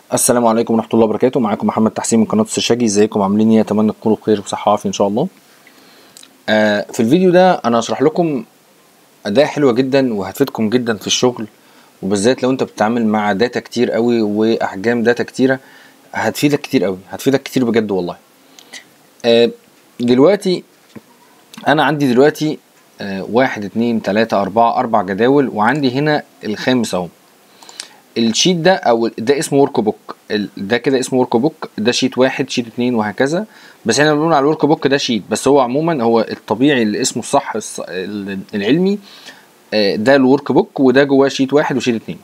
السلام عليكم ورحمه الله وبركاته معاكم محمد تحسين من قناه السرشاجي ازيكم عاملين ايه اتمنى تكونوا بخير وصحه وعافيه ان شاء الله آه في الفيديو ده انا هشرح لكم اداه حلوه جدا وهتفيدكم جدا في الشغل وبالذات لو انت بتتعامل مع داتا كتير قوي واحجام داتا كتيره هتفيدك كتير قوي هتفيدك كتير بجد والله آه دلوقتي انا عندي دلوقتي آه واحد اتنين تلاتة اربعة اربع جداول وعندي هنا الخامس اهو الشيت ده او ده اسمه ورك بوك ده كده اسمه ورك بوك ده شيت واحد شيت اتنين وهكذا بس احنا بنقول على الورك بوك ده شيت بس هو عموما هو الطبيعي اللي اسمه الصح الص- ال- العلمي آه، ده الورك بوك وده جواه شيت واحد وشيت اتنين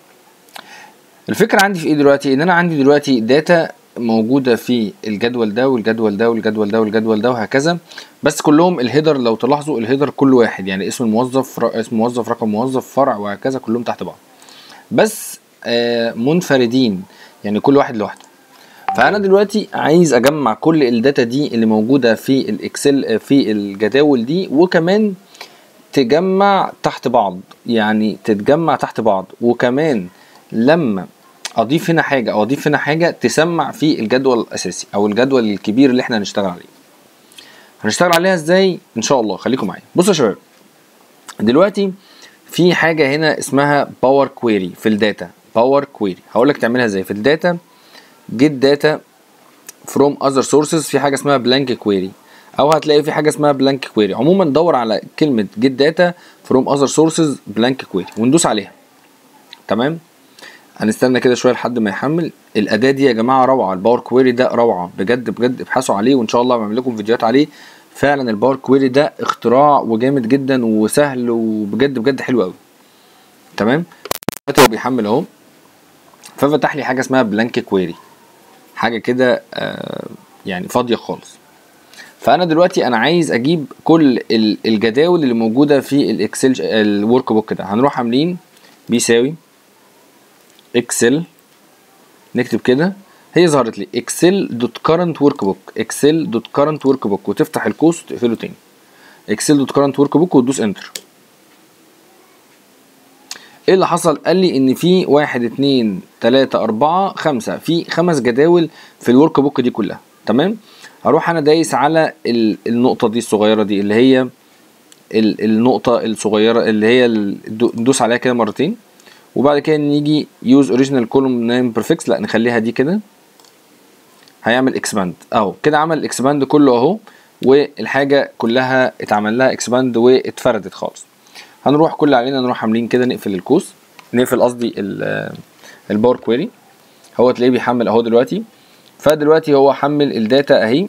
الفكرة عندي في ايه دلوقتي ان انا عندي دلوقتي داتا موجودة في الجدول ده والجدول ده والجدول ده والجدول ده وهكذا بس كلهم الهيدر لو تلاحظوا الهيدر كل واحد يعني اسم الموظف ر- اسم موظف رقم موظف فرع وهكذا كلهم تحت بعض بس آه، منفردين يعني كل واحد لوحده فانا دلوقتي عايز اجمع كل الداتا دي اللي موجوده في الاكسل آه، في الجداول دي وكمان تجمع تحت بعض يعني تتجمع تحت بعض وكمان لما اضيف هنا حاجه او اضيف هنا حاجه تسمع في الجدول الاساسي او الجدول الكبير اللي احنا هنشتغل عليه هنشتغل عليها ازاي ان شاء الله خليكم معايا بصوا يا شباب دلوقتي في حاجه هنا اسمها باور كويري في الداتا باور كويري هقول لك تعملها ازاي في الداتا جيت داتا فروم اذر سورسز في حاجه اسمها بلانك كويري او هتلاقي في حاجه اسمها بلانك كويري عموما دور على كلمه جيت داتا فروم اذر سورسز بلانك كويري وندوس عليها تمام هنستنى كده شويه لحد ما يحمل الاداه دي يا جماعه روعه الباور كويري ده روعه بجد بجد ابحثوا عليه وان شاء الله بعمل لكم فيديوهات عليه فعلا الباور كويري ده اختراع وجامد جدا وسهل وبجد بجد حلو قوي تمام دلوقتي هو بيحمل اهو ففتح لي حاجه اسمها بلانك كويري حاجه كده آه يعني فاضيه خالص فانا دلوقتي انا عايز اجيب كل ال- الجداول اللي موجوده في الاكسل الورك بوك ده هنروح عاملين بيساوي اكسل نكتب كده هي ظهرت لي اكسل دوت كارنت ورك بوك اكسل دوت كارنت ورك بوك وتفتح القوس وتقفله تاني اكسل دوت كارنت ورك بوك وتدوس انتر ايه اللي حصل قال لي ان في واحد اتنين تلاتة اربعة خمسة في خمس جداول في الورك بوك دي كلها تمام هروح انا دايس على ال- النقطة دي الصغيرة دي اللي هي ال- النقطة الصغيرة اللي هي ال- ندو- ندوس عليها كده مرتين وبعد كده نيجي يوز اوريجينال كولوم نيم بريفكس لا نخليها دي كده هيعمل اكسباند اهو كده عمل الاكسباند كله اهو والحاجة كلها اتعمل لها اكسباند واتفردت خالص هنروح كل اللي علينا نروح عاملين كده نقفل الكوس نقفل قصدي ال- الباور كويري هو تلاقيه بيحمل اهو دلوقتي فدلوقتي هو حمل الداتا اهي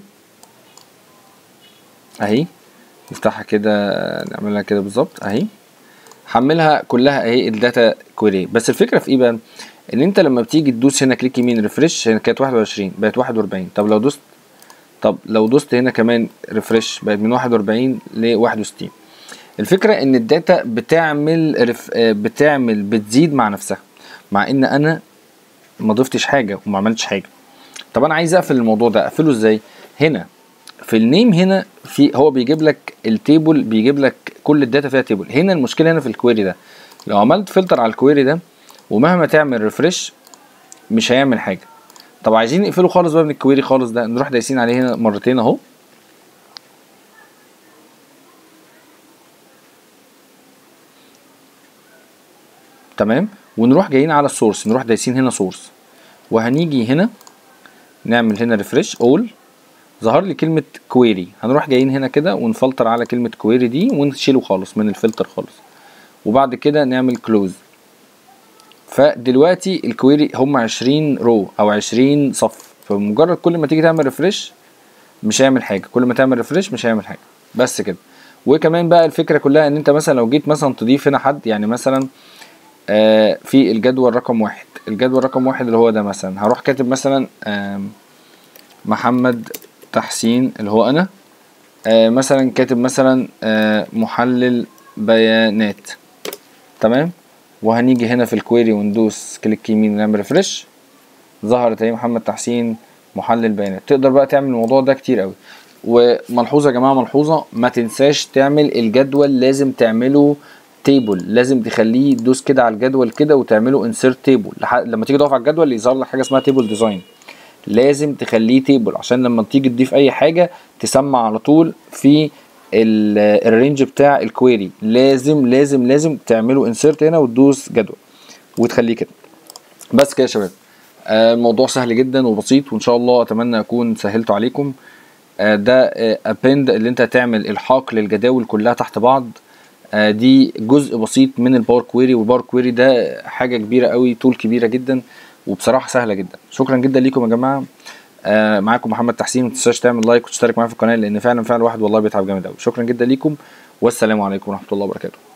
اهي نفتحها كده نعملها كده بالظبط اهي حملها كلها اهي الداتا كويري بس الفكره في ايه بقى ان انت لما بتيجي تدوس هنا كليك يمين ريفرش هنا كانت 21 بقت 41 طب لو دوست طب لو دوست هنا كمان ريفرش بقت من 41 ل 61 الفكره ان الداتا بتعمل رف... آه، بتعمل بتزيد مع نفسها مع ان انا ما ضفتش حاجه وما عملتش حاجه طب انا عايز اقفل الموضوع ده اقفله ازاي هنا في النيم هنا في هو بيجيب لك التيبل بيجيب لك كل الداتا فيها تيبل هنا المشكله هنا في الكويري ده لو عملت فلتر على الكويري ده ومهما تعمل ريفرش مش هيعمل حاجه طب عايزين نقفله خالص بقى من الكويري خالص ده نروح دايسين عليه هنا مرتين اهو تمام ونروح جايين على السورس نروح دايسين هنا سورس وهنيجي هنا نعمل هنا ريفرش اول ظهر لي كلمة كويري هنروح جايين هنا كده ونفلتر على كلمة كويري دي ونشيله خالص من الفلتر خالص وبعد كده نعمل كلوز فدلوقتي الكويري هم 20 رو او 20 صف فمجرد كل ما تيجي تعمل ريفرش مش هيعمل حاجه كل ما تعمل ريفرش مش هيعمل حاجه بس كده وكمان بقى الفكره كلها ان انت مثلا لو جيت مثلا تضيف هنا حد يعني مثلا آه في الجدول رقم واحد الجدول رقم واحد اللي هو ده مثلا هروح كاتب مثلا آم، محمد تحسين اللي هو انا آه مثلا كاتب مثلا آه محلل بيانات تمام وهنيجي هنا في الكويري وندوس كليك يمين ونعمل ريفرش ظهرت اهي محمد تحسين محلل بيانات تقدر بقى تعمل الموضوع ده كتير قوي وملحوظه يا جماعه ملحوظه ما تنساش تعمل الجدول لازم تعمله تيبل لازم تخليه تدوس كده على الجدول كده وتعمله انسيرت تيبل لما تيجي تقف على الجدول يظهر لك حاجه اسمها تيبل ديزاين لازم تخليه تيبل عشان لما تيجي تضيف اي حاجه تسمع على طول في ال- الرينج بتاع الكويري لازم لازم لازم تعمله انسيرت هنا وتدوس جدول وتخليه كده بس كده يا شباب آه، الموضوع سهل جدا وبسيط وان شاء الله اتمنى اكون سهلته عليكم آه، ده ابند اللي انت تعمل الحاق للجداول كلها تحت بعض آه، دي جزء بسيط من الباور كويري والباور كويري ده حاجه كبيره قوي تول كبيره جدا وبصراحه سهله جدا شكرا جدا ليكم يا جماعه آه، معاكم محمد تحسين ما تنساش تعمل لايك وتشترك معايا في القناه لان فعلا فعلا الواحد والله بيتعب جامد قوي شكرا جدا ليكم والسلام عليكم ورحمه الله وبركاته